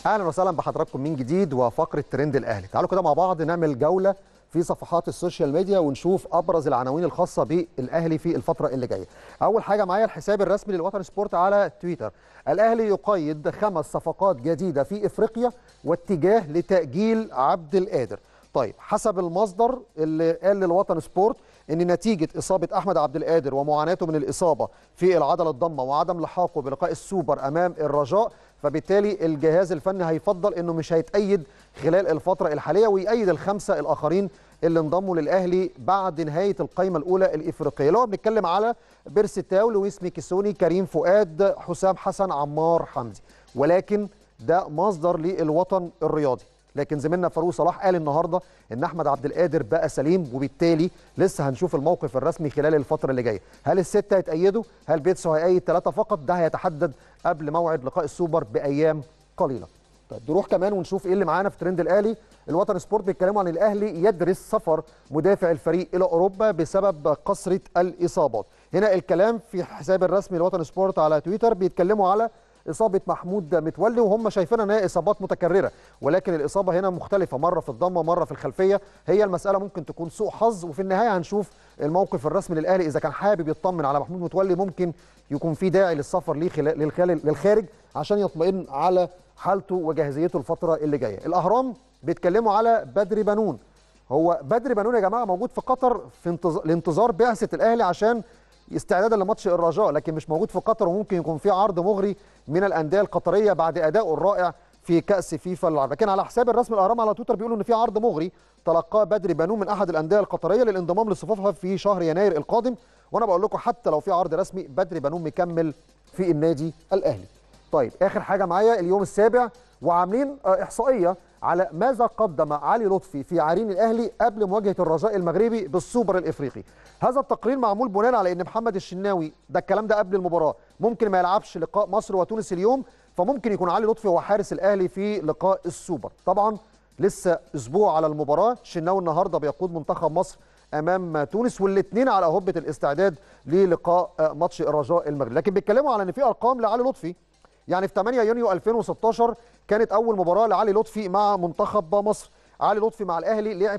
اهلا وسهلا بحضراتكم من جديد وفقره ترند الاهلي تعالوا كده مع بعض نعمل جوله في صفحات السوشيال ميديا ونشوف ابرز العناوين الخاصه بالاهلي في الفتره اللي جايه اول حاجه معايا الحساب الرسمي للوطن سبورت على تويتر الاهلي يقيد خمس صفقات جديده في افريقيا واتجاه لتاجيل عبد القادر طيب حسب المصدر اللي قال للوطن سبورت ان نتيجه اصابه احمد عبد القادر ومعاناته من الاصابه في العضله الضمه وعدم لحاقه بلقاء السوبر امام الرجاء فبالتالي الجهاز الفني هيفضل انه مش هيتأيد خلال الفتره الحاليه ويأيد الخمسه الاخرين اللي انضموا للاهلي بعد نهايه القائمه الاولى الافريقيه اللي هو بنتكلم على بيرسي تاو لويس ميكيسوني كريم فؤاد حسام حسن عمار حمدي ولكن ده مصدر للوطن الرياضي لكن زميلنا فاروق صلاح قال النهارده ان احمد عبد القادر بقى سليم وبالتالي لسه هنشوف الموقف الرسمي خلال الفتره اللي جايه هل السته هيتأيدوا هل بيتسو هيأيد ثلاثه فقط ده هيتحدد قبل موعد لقاء السوبر بايام قليله طيب نروح كمان ونشوف ايه اللي معانا في ترند الاهلي الوطن سبورت بيتكلموا عن الاهلي يدرس سفر مدافع الفريق الى اوروبا بسبب كثره الاصابات هنا الكلام في حساب الرسمي للوطن سبورت على تويتر بيتكلموا على اصابه محمود متولي وهم شايفين ان هي اصابات متكرره ولكن الاصابه هنا مختلفه مره في الضمه مره في الخلفيه هي المساله ممكن تكون سوء حظ وفي النهايه هنشوف الموقف الرسمي للاهلي اذا كان حابب يطمن على محمود متولي ممكن يكون في داعي للسفر ليه للخارج عشان يطمئن على حالته وجاهزيته الفتره اللي جايه الاهرام بيتكلموا على بدري بنون هو بدري بنون يا جماعه موجود في قطر في انتظار لانتظار بعثه الاهلي عشان استعدادا لماتش الرجاء لكن مش موجود في قطر وممكن يكون في عرض مغري من الانديه القطريه بعد ادائه الرائع في كاس فيفا العرب لكن على حساب الرسمي الاهرام على تويتر بيقولوا ان في عرض مغري تلقاه بدري بنون من احد الانديه القطريه للانضمام لصفوفها في شهر يناير القادم وانا بقول لكم حتى لو في عرض رسمي بدري بنون مكمل في النادي الاهلي طيب اخر حاجه معايا اليوم السابع وعاملين احصائيه على ماذا قدم علي لطفي في عرين الاهلي قبل مواجهه الرجاء المغربي بالسوبر الافريقي هذا التقرير معمول بناء على ان محمد الشناوي ده الكلام ده قبل المباراه ممكن ما يلعبش لقاء مصر وتونس اليوم فممكن يكون علي لطفي هو حارس الاهلي في لقاء السوبر طبعا لسه اسبوع على المباراه الشناوي النهارده بيقود منتخب مصر امام تونس والاثنين على هبه الاستعداد للقاء ماتش الرجاء المغربي لكن بيتكلموا على ان في ارقام لعلي لطفي يعني في 8 يونيو 2016 كانت اول مباراه لعلي لطفي مع منتخب مصر علي لطفي مع الاهلي لعب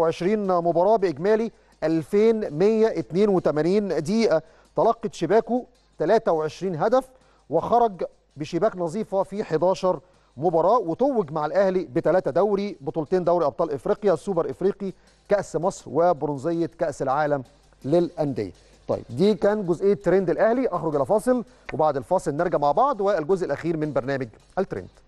26 مباراه باجمالي 2182 دقيقه تلقت شباكه 23 هدف وخرج بشباك نظيفه في 11 مباراه وتوج مع الاهلي بثلاثه دوري بطولتين دوري ابطال افريقيا سوبر افريقي كاس مصر وبرونزيه كاس العالم للانديه طيب دي كان جزئيه ترند الاهلي اخرج الى فاصل وبعد الفاصل نرجع مع بعض والجزء الاخير من برنامج الترند